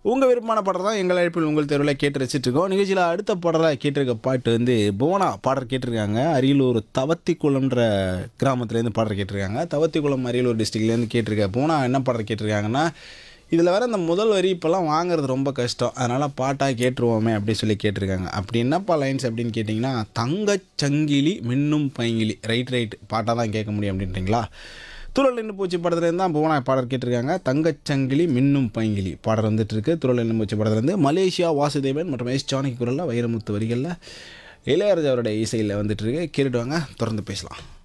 உங்கள் விருப்பமான பாடல் தான் எங்கள் அழைப்பில் உங்கள் தெருவில் கேட்டு ரசிச்சுட்டு இருக்கோம் நிகழ்ச்சியில் அடுத்த பாடலாக கேட்டிருக்க பாட்டு வந்து புவனா பாடல் கேட்டிருக்காங்க அரியலூர் தவத்திக்குளம்ன்ற கிராமத்துலேருந்து பாடல் கேட்டிருக்காங்க தவத்திக்குளம் அரியலூர் டிஸ்ட்ரிக்ட்லேருந்து கேட்டிருக்க புவனா என்ன பாடல் கேட்டிருக்காங்கன்னா இதில் வர அந்த முதல் வரி இப்போல்லாம் வாங்குறது ரொம்ப கஷ்டம் அதனால் பாட்டாக கேட்டுருவோமே அப்படி சொல்லி கேட்டிருக்காங்க அப்படி என்னப்பா லைன்ஸ் அப்படின்னு கேட்டிங்கன்னா தங்கச் சங்கிலி மின்னும் பைங்கிலி ரைட் ரைட் பாட்டாக தான் கேட்க முடியும் அப்படின்றீங்களா துரல் நின்று பூச்சி படத்துலேருந்து தான் புவனா பாடல் கேட்டிருக்காங்க தங்கச்சங்கிலி மின்னும் பைங்கிலி பாடல் வந்துட்டு இருக்கு துரல் நின்று பூச்சி படத்துலேருந்து மலேசியா வாசுதேவன் மற்றும் எஸ் ஜானகி குரலில் வைரமுத்து வரிகளில் இளையராஜா அவருடைய இசையில் வந்துட்டு இருக்கு கேட்டுட்டு வாங்க தொடர்ந்து பேசலாம்